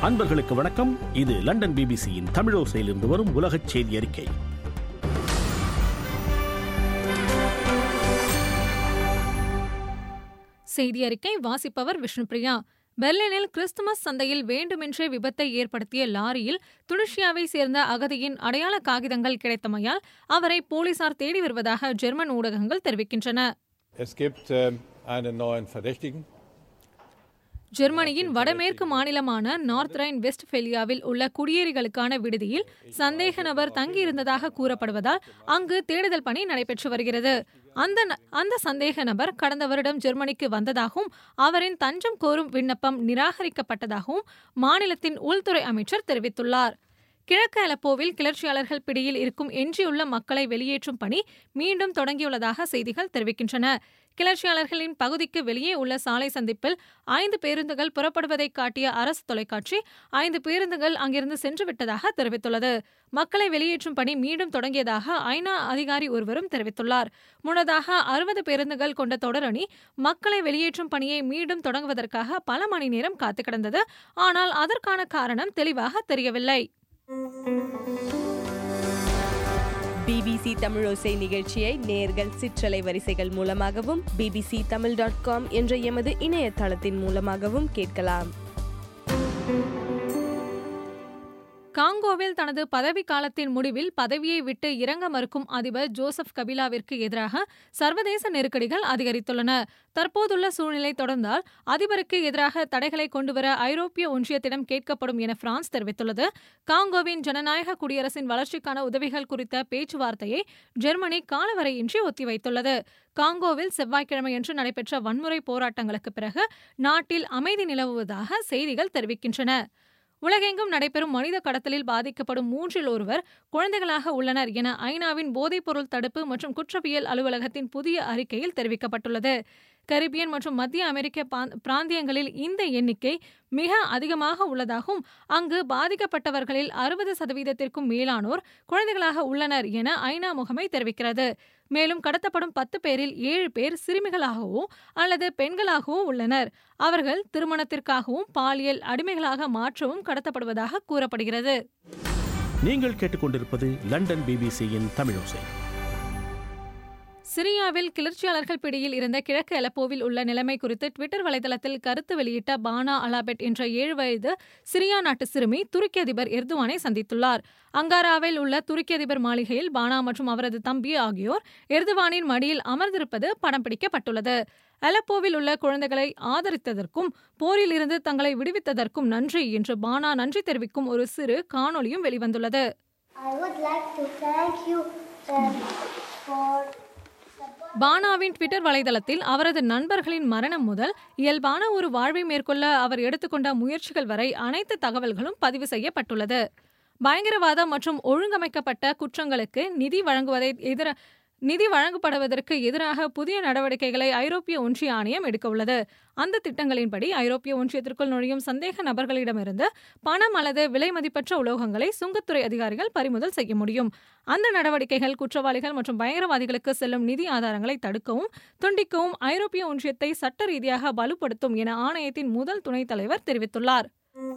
அன்பர்களுக்கு வணக்கம் இது லண்டன் பிபிசியின் தமிழோசையிலிருந்து வரும் உலகச் செய்தி அறிக்கை செய்தி அறிக்கை வாசிப்பவர் விஷ்ணுபிரியா பெர்லினில் கிறிஸ்துமஸ் சந்தையில் வேண்டுமென்றே விபத்தை ஏற்படுத்திய லாரியில் துனிஷியாவை சேர்ந்த அகதியின் அடையாள காகிதங்கள் கிடைத்தமையால் அவரை போலீசார் தேடி வருவதாக ஜெர்மன் ஊடகங்கள் தெரிவிக்கின்றன Es gibt ähm, einen neuen Verdächtigen. ஜெர்மனியின் வடமேற்கு மாநிலமான நார்த் ரைன் வெஸ்ட்பெலியாவில் உள்ள குடியேறிகளுக்கான விடுதியில் சந்தேக நபர் தங்கியிருந்ததாக கூறப்படுவதால் அங்கு தேடுதல் பணி நடைபெற்று வருகிறது அந்த ந- அந்த சந்தேக நபர் கடந்த வருடம் ஜெர்மனிக்கு வந்ததாகவும் அவரின் தஞ்சம் கோரும் விண்ணப்பம் நிராகரிக்கப்பட்டதாகவும் மாநிலத்தின் உள்துறை அமைச்சர் தெரிவித்துள்ளார் கிழக்கு அலப்போவில் கிளர்ச்சியாளர்கள் பிடியில் இருக்கும் எஞ்சியுள்ள மக்களை வெளியேற்றும் பணி மீண்டும் தொடங்கியுள்ளதாக செய்திகள் தெரிவிக்கின்றன கிளர்ச்சியாளர்களின் பகுதிக்கு வெளியே உள்ள சாலை சந்திப்பில் ஐந்து பேருந்துகள் புறப்படுவதை காட்டிய அரசு தொலைக்காட்சி ஐந்து பேருந்துகள் அங்கிருந்து சென்று விட்டதாக தெரிவித்துள்ளது மக்களை வெளியேற்றும் பணி மீண்டும் தொடங்கியதாக ஐநா அதிகாரி ஒருவரும் தெரிவித்துள்ளார் முன்னதாக அறுபது பேருந்துகள் கொண்ட தொடரணி மக்களை வெளியேற்றும் பணியை மீண்டும் தொடங்குவதற்காக பல மணி நேரம் காத்து கிடந்தது ஆனால் அதற்கான காரணம் தெளிவாக தெரியவில்லை பிபிசி தமிழோசை நிகழ்ச்சியை நேர்கள் சிற்றலை வரிசைகள் மூலமாகவும் பிபிசி தமிழ் டாட் காம் என்ற எமது இணையதளத்தின் மூலமாகவும் கேட்கலாம் காங்கோவில் தனது பதவி காலத்தின் முடிவில் பதவியை விட்டு இறங்க மறுக்கும் அதிபர் ஜோசப் கபிலாவிற்கு எதிராக சர்வதேச நெருக்கடிகள் அதிகரித்துள்ளன தற்போதுள்ள சூழ்நிலை தொடர்ந்தால் அதிபருக்கு எதிராக தடைகளை கொண்டுவர ஐரோப்பிய ஒன்றியத்திடம் கேட்கப்படும் என பிரான்ஸ் தெரிவித்துள்ளது காங்கோவின் ஜனநாயக குடியரசின் வளர்ச்சிக்கான உதவிகள் குறித்த பேச்சுவார்த்தையை ஜெர்மனி காலவரையின்றி ஒத்திவைத்துள்ளது காங்கோவில் செவ்வாய்க்கிழமையன்று நடைபெற்ற வன்முறை போராட்டங்களுக்கு பிறகு நாட்டில் அமைதி நிலவுவதாக செய்திகள் தெரிவிக்கின்றன உலகெங்கும் நடைபெறும் மனித கடத்தலில் பாதிக்கப்படும் மூன்றில் ஒருவர் குழந்தைகளாக உள்ளனர் என ஐநாவின் போதைப்பொருள் தடுப்பு மற்றும் குற்றவியல் அலுவலகத்தின் புதிய அறிக்கையில் தெரிவிக்கப்பட்டுள்ளது கரிபியன் மற்றும் மத்திய அமெரிக்க பா- பிராந்தியங்களில் இந்த எண்ணிக்கை மிக அதிகமாக உள்ளதாகவும் அங்கு பாதிக்கப்பட்டவர்களில் அறுபது சதவீதத்திற்கும் மேலானோர் குழந்தைகளாக உள்ளனர் என ஐநா முகமை தெரிவிக்கிறது மேலும் கடத்தப்படும் பத்து பேரில் ஏழு பேர் சிறுமிகளாகவோ அல்லது பெண்களாகவோ உள்ளனர் அவர்கள் திருமணத்திற்காகவும் பாலியல் அடிமைகளாக மாற்றவும் கடத்தப்படுவதாக கூறப்படுகிறது நீங்கள் கேட்டுக்கொண்டிருப்பது லண்டன் பிபிசியின் தமிழோசை சிரியாவில் கிளர்ச்சியாளர்கள் பிடியில் இருந்த கிழக்கு அலப்போவில் உள்ள நிலைமை குறித்து ட்விட்டர் வலைதளத்தில் கருத்து வெளியிட்ட பானா அலாபெட் என்ற ஏழு வயது சிரியா நாட்டு சிறுமி துருக்கி அதிபர் எர்துவானை சந்தித்துள்ளார் அங்காராவில் உள்ள துருக்கி அதிபர் மாளிகையில் பானா மற்றும் அவரது தம்பி ஆகியோர் எர்துவானின் மடியில் அமர்ந்திருப்பது படம் பிடிக்கப்பட்டுள்ளது அலப்போவில் உள்ள குழந்தைகளை ஆதரித்ததற்கும் போரில் இருந்து தங்களை விடுவித்ததற்கும் நன்றி என்று பானா நன்றி தெரிவிக்கும் ஒரு சிறு காணொளியும் வெளிவந்துள்ளது I would like to thank you um, for பானாவின் ட்விட்டர் வலைதளத்தில் அவரது நண்பர்களின் மரணம் முதல் இயல்பான ஒரு வாழ்வை மேற்கொள்ள அவர் எடுத்துக்கொண்ட முயற்சிகள் வரை அனைத்து தகவல்களும் பதிவு செய்யப்பட்டுள்ளது பயங்கரவாதம் மற்றும் ஒழுங்கமைக்கப்பட்ட குற்றங்களுக்கு நிதி வழங்குவதை எதிர நிதி வழங்கப்படுவதற்கு எதிராக புதிய நடவடிக்கைகளை ஐரோப்பிய ஒன்றிய ஆணையம் எடுக்க உள்ளது அந்த திட்டங்களின்படி ஐரோப்பிய ஒன்றியத்திற்குள் நுழையும் சந்தேக நபர்களிடமிருந்து பணம் அல்லது விலை மதிப்பற்ற உலோகங்களை சுங்கத்துறை அதிகாரிகள் பறிமுதல் செய்ய முடியும் அந்த நடவடிக்கைகள் குற்றவாளிகள் மற்றும் பயங்கரவாதிகளுக்கு செல்லும் நிதி ஆதாரங்களை தடுக்கவும் துண்டிக்கவும் ஐரோப்பிய ஒன்றியத்தை சட்ட ரீதியாக வலுப்படுத்தும் என ஆணையத்தின் முதல் துணைத் தலைவர் தெரிவித்துள்ளார்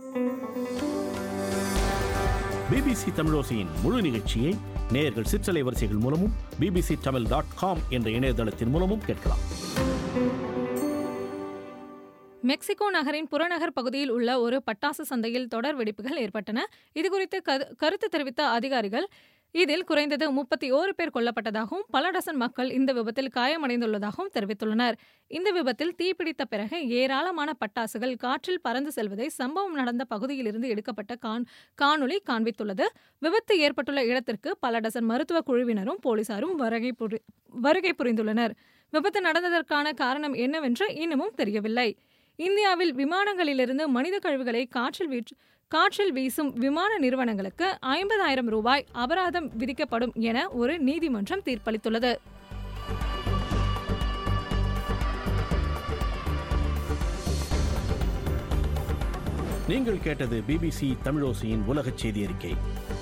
பிபிசி தமிழோசையின் முழு நிகழ்ச்சியை நேயர்கள் சிற்றலை வரிசைகள் மூலமும் பிபிசி தமிழ் டாட் காம் என்ற இணையதளத்தின் மூலமும் கேட்கலாம் மெக்சிகோ நகரின் புறநகர் பகுதியில் உள்ள ஒரு பட்டாசு சந்தையில் தொடர் வெடிப்புகள் ஏற்பட்டன இதுகுறித்து கரு- கருத்து தெரிவித்த அதிகாரிகள் இதில் குறைந்தது முப்பத்தி ஓரு பேர் கொல்லப்பட்டதாகவும் பல டசன் மக்கள் இந்த விபத்தில் காயமடைந்துள்ளதாகவும் தெரிவித்துள்ளனர் இந்த விபத்தில் தீப்பிடித்த பிறகு ஏராளமான பட்டாசுகள் காற்றில் பறந்து செல்வதை சம்பவம் நடந்த பகுதியிலிருந்து எடுக்கப்பட்ட காண் காணொளி காண்பித்துள்ளது விபத்து ஏற்பட்டுள்ள இடத்திற்கு பல டசன் மருத்துவ குழுவினரும் போலீசாரும் வருகை புரி- வருகை புரிந்துள்ளனர் விபத்து நடந்ததற்கான காரணம் என்னவென்று இன்னமும் தெரியவில்லை இந்தியாவில் விமானங்களிலிருந்து மனித கழிவுகளை காற்றில் வீச்சு காற்றில் வீசும் விமான நிறுவனங்களுக்கு ஐம்பதாயிரம் ரூபாய் அபராதம் விதிக்கப்படும் என ஒரு நீதிமன்றம் தீர்ப்பளித்துள்ளது நீங்கள் கேட்டது பிபிசி தமிழோசையின் உலகச் செய்தி அறிக்கை